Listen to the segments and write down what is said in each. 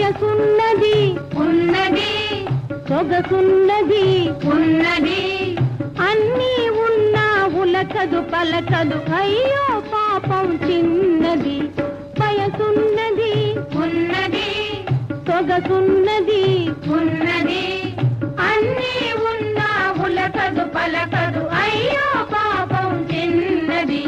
వయసున్నది ఉన్నది సొగసున్నది ఉన్నది అన్నీ ఉన్నా ఉలకదు పలకదు అయ్యో పాపం చిన్నది వయసున్నది ఉన్నది సొగసున్నది ఉన్నది అన్నీ ఉన్నా ఉలకదు పలకదు అయ్యో పాపం చిన్నది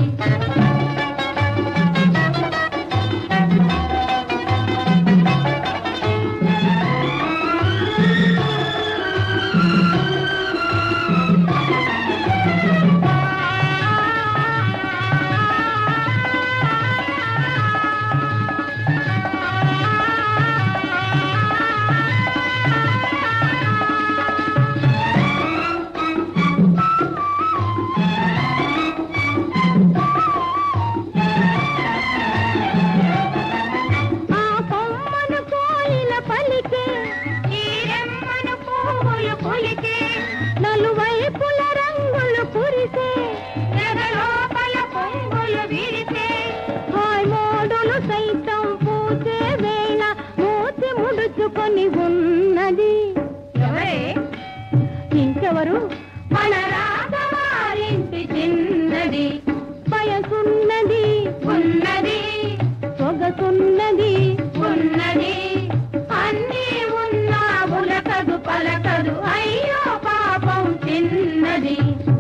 ఆ కొమ్మను కోయిల పలికే ఈ రెమ్మను పువ్వులు పులికే నలువైపుల రంగులు కురిసే నెగలోపల పొంగులు విరిసే హాయ్ మోడులు సైతం పూసే వేళ మూతి ముడుచుకొని ఉన్నది ఎవరే ఇంకెవరు మన రాజవారింటి చిన్నది వయసున్నది ఉన్నది సొగసున్నది ఉన్నది అన్నీ ఉన్నా ఉలకదు పలకదు అయ్యో పాపం చిన్నది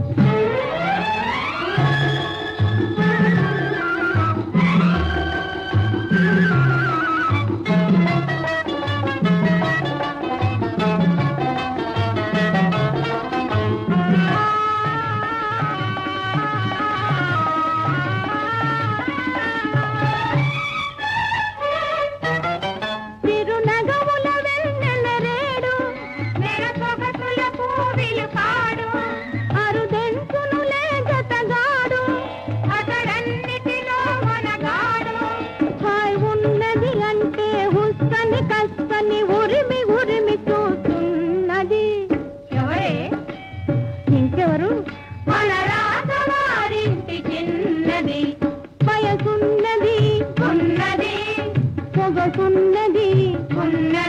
తిరునగముల వెన్నెల రేడు మెర సొగసుల పూవిలు కాడు అరుదెంచును లేగతగాడు అతడన్నిటిలో మనగాడు హాయ్ ఉన్నది అంటే హుస్సని కస్తని ఉరిమి ఉరిమి చూస్తున్నది ఎవరే ఇంకెవరు మన రాజవారింటి చిన్నది వయసున్నది ఉన్నది పొగసున్నది ఉన్నది